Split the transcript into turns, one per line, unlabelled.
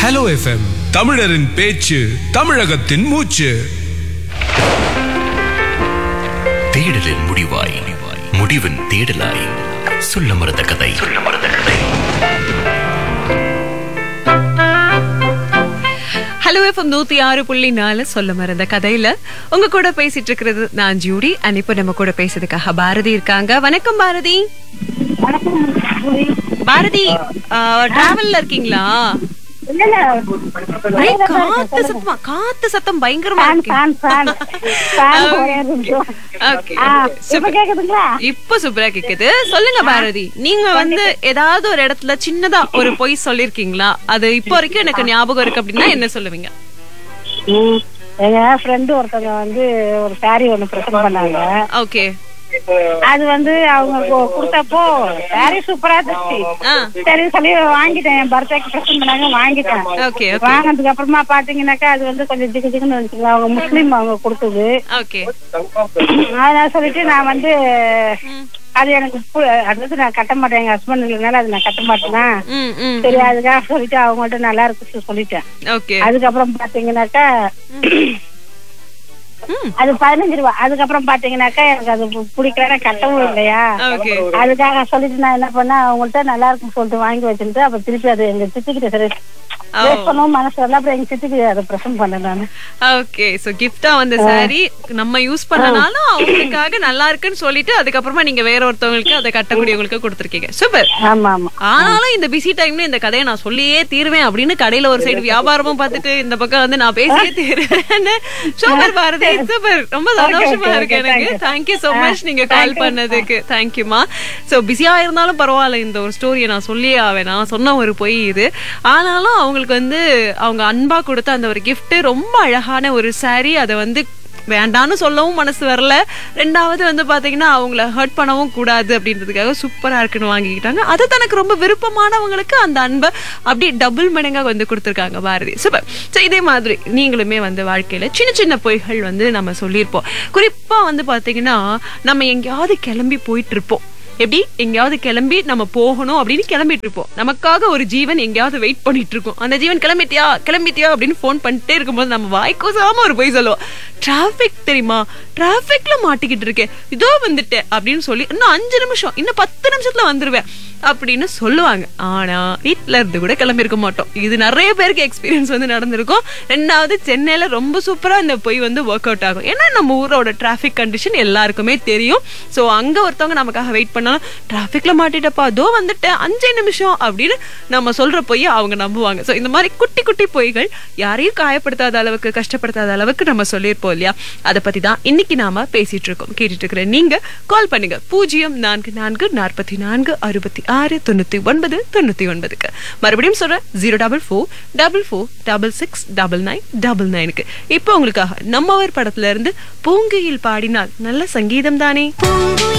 Hello FM தமிழரின் பேச்சு தமிழகத்தின் மூச்சு
தேடலின் முடிவாய் முடிவின் தேடலாய் சொல்ல மறந்த கதை சொல்ல மறந்த கதை
ஹலோ எஃப்எம் நூத்தி ஆறு புள்ளி நாலு சொல்ல மறந்த கதையில உங்க கூட பேசிட்டு இருக்கிறது நான் ஜூடி அண்ட் இப்போ நம்ம கூட பேசுறதுக்காக பாரதி இருக்காங்க வணக்கம் பாரதி பாரதி டிராவல்ல இருக்கீங்களா ஒரே காத்து சத்தமா காத்து சத்தம் பயங்கரமா
ஃபேன்,
இருக்கு
ஃபேன், ஃபேன். ஃபேன் ஒரே நிமிஷம்.
Okay,
ஆ,
okay.
இப்ப
Super.
கேக்குதுங்களா?
இப்ப சூப்பரா கேக்குது சொல்லுங்க பாரதி நீங்க வந்து ஏதாவது ஒரு இடத்துல சின்னதா ஒரு பொய் சொல்லிருக்கீங்களா அது இப்போ வரைக்கும் எனக்கு ஞாபகம் இருக்கு அப்படின்னா என்ன சொல்லுவீங்க
ம். எங்க ஃப்ரெண்டு ஒருத்தவங்க வந்து ஒரு சாரி ஒண்ணு பிரசன்ட் பண்ணாங்க
ஓகே
அது வந்து அவங்க கு- கொடுத்தப்போ சாரி சூப்பரா இருந்துச்சு
ஆ
சரி சொல்லி வாங்கிட்டேன் என் பர்த்டேக்கு பிரசன்ட் பண்ணாங்க வாங்கிட்டேன்
ஓகே ஓகே
வாங்கினதுக்கு அப்புறமா பாத்தீங்கன்னாக்கா அது வந்து கொஞ்சம் ஜிகு ஜிகுன்னு வந்துச்சுங்க அவங்க முஸ்லீம் அவங்க கொடுத்தது
ஓகே
அதனால சொல்லிட்டு நான் வந்து அது எனக்கு பு- அது வந்து நான் கட்ட மாட்டேன் எங்க ஹஸ்பண்ட் இல்லைனால அது நான் கட்ட மாட்டேனா
ம் ம்
சரி அதுக்காக சொல்லிட்டு அவங்கள்ட்ட நல்லா இருக்கு சொல்லிட்டேன்
ஓகே
அதுக்கப்புறம் பாத்தீங்கன்னாக்கா
ம்
அது பதினஞ்சு ரூபா அதுக்கப்புறம் பாத்தீங்கன்னாக்கா எனக்கு அது பு- பிடிக்கல கட்டவும் இல்லையா
ஓகே
அதுக்காக சொல்லிட்டு நான் என்ன பண்ணேன் அவங்கள்ட்ட நல்லா இருக்குன்னு சொல்லிட்டு வாங்கி வச்சுட்டு அப்ப திருப்பி அது எங்க சித்திக்கிட்ட சரி வேஸ்ட் பண்ணவும் மனசு வரல அப்புறம் எங்க சித்திக்கு அதை பிரசன்ட் பண்ணேன் நானு
ஓகே சோ கிஃப்டா வந்த சாரி நம்ம யூஸ் பண்ணனாலும் அவங்களுக்காக நல்லா இருக்குன்னு சொல்லிட்டு அதுக்கப்புறமா நீங்க வேற ஒருத்தவங்களுக்கு அதை கட்டக்கூடியவங்களுக்கு கொடுத்துருக்கீங்க சூப்பர்
ஆமா ஆமா
ஆனாலும் இந்த பிஸி டைம்ல இந்த கதையை நான் சொல்லியே தீருவேன் அப்படின்னு கடையில ஒரு சைடு வியாபாரமும் பார்த்துட்டு இந்த பக்கம் வந்து நான் பேசியே தீருவேன் சூப்பர் பாரதி சூப்பர் ரொம்ப சந்தோஷமா
okay,
இருக்கு
okay,
எனக்கு
thank you.
Thank you so
uh,
much நீங்க
thank
கால்
you.
பண்ணதுக்கு தேங்க்யூமா சோ பிஸியா இருந்தாலும் பரவாயில்ல இந்த ஒரு ஸ்டோரியை நான் சொல்லியே ஆவேன் நான் சொன்ன ஒரு பொய் இது ஆனாலும் அவங்களுக்கு வந்து அவங்க அன்பா கொடுத்த அந்த ஒரு gift ரொம்ப அழகான ஒரு saree அதை வந்து வேண்டான்னு சொல்லவும் மனசு வரல ரெண்டாவது வந்து பாத்தீங்கன்னா அவங்கள ஹர்ட் பண்ணவும் கூடாது அப்படின்றதுக்காக சூப்பரா இருக்குன்னு வாங்கிக்கிட்டாங்க அது தனக்கு ரொம்ப விருப்பமானவங்களுக்கு அந்த அன்பை அப்படியே டபுள் மடங்கா வந்து கொடுத்துருக்காங்க பாரதி சூப்பர் ஸோ இதே மாதிரி நீங்களுமே வந்து வாழ்க்கையில சின்ன சின்ன பொய்கள் வந்து நம்ம சொல்லியிருப்போம் குறிப்பா வந்து பாத்தீங்கன்னா நம்ம எங்கேயாவது கிளம்பி போயிட்டு இருப்போம் எப்படி எங்கேயாவது கிளம்பி நம்ம போகணும் அப்படின்னு கிளம்பிட்டு இருப்போம் நமக்காக ஒரு ஜீவன் எங்கேயாவது வெயிட் பண்ணிட்டு இருக்கும் அந்த ஜீவன் கிளம்பிட்டியா கிளம்பிட்டியா அப்படின்னு ஃபோன் பண்ணிட்டே இருக்கும்போது நம்ம வாய்க்கோசாம ஒரு போய் சொல்லுவோம் டிராபிக் தெரியுமா டிராபிக்ல மாட்டிக்கிட்டு இருக்கேன் இதோ வந்துட்டேன் அப்படின்னு சொல்லி இன்னும் அஞ்சு நிமிஷம் இன்னும் பத்து நிமிஷத்துல வந்துருவேன் அப்படின்னு சொல்லுவாங்க ஆனா வீட்ல இருந்து கூட கிளம்பி இருக்க மாட்டோம் இது நிறைய பேருக்கு எக்ஸ்பீரியன்ஸ் வந்து நடந்திருக்கும் ரெண்டாவது சென்னையில ரொம்ப சூப்பரா இந்த பொய் வந்து ஒர்க் அவுட் ஆகும் ஏன்னா நம்ம ஊரோட டிராபிக் கண்டிஷன் எல்லாருக்குமே தெரியும் சோ அங்க ஒருத்தவங்க நமக்காக வெயிட் பண்ணாலும் டிராபிக்ல மாட்டிட்டப்பா அதோ வந்துட்டேன் அஞ்சு நிமிஷம் அப்படின்னு நம்ம சொல்ற பொய்யை அவங்க நம்புவாங்க சோ இந்த மாதிரி குட்டி குட்டி பொய்கள் யாரையும் காயப்படுத்தாத அளவுக்கு கஷ்டப்படுத்தாத அளவுக்கு நம்ம சொல்லியிருப்போம் இல்லையா அதை பத்தி தான் இன்னைக்கு நாம பேசிட்டு இருக்கோம் கேட்டுட்டு இருக்கிற நீங்க கால் பண்ணுங்க பூஜ்ஜியம் நான்கு நான்கு நாற்பத்தி நான்கு அறுபத்தி ஆறு தொண்ணூத்தி ஒன்பது தொண்ணூத்தி ஒன்பதுக்கு மறுபடியும் சொல்றேன் zero double four double four double six double nine double நைனுக்கு இப்போ உங்களுக்காக நம்மவர் படத்துல இருந்து பூங்கையில் பாடினால் நல்ல சங்கீதம் தானே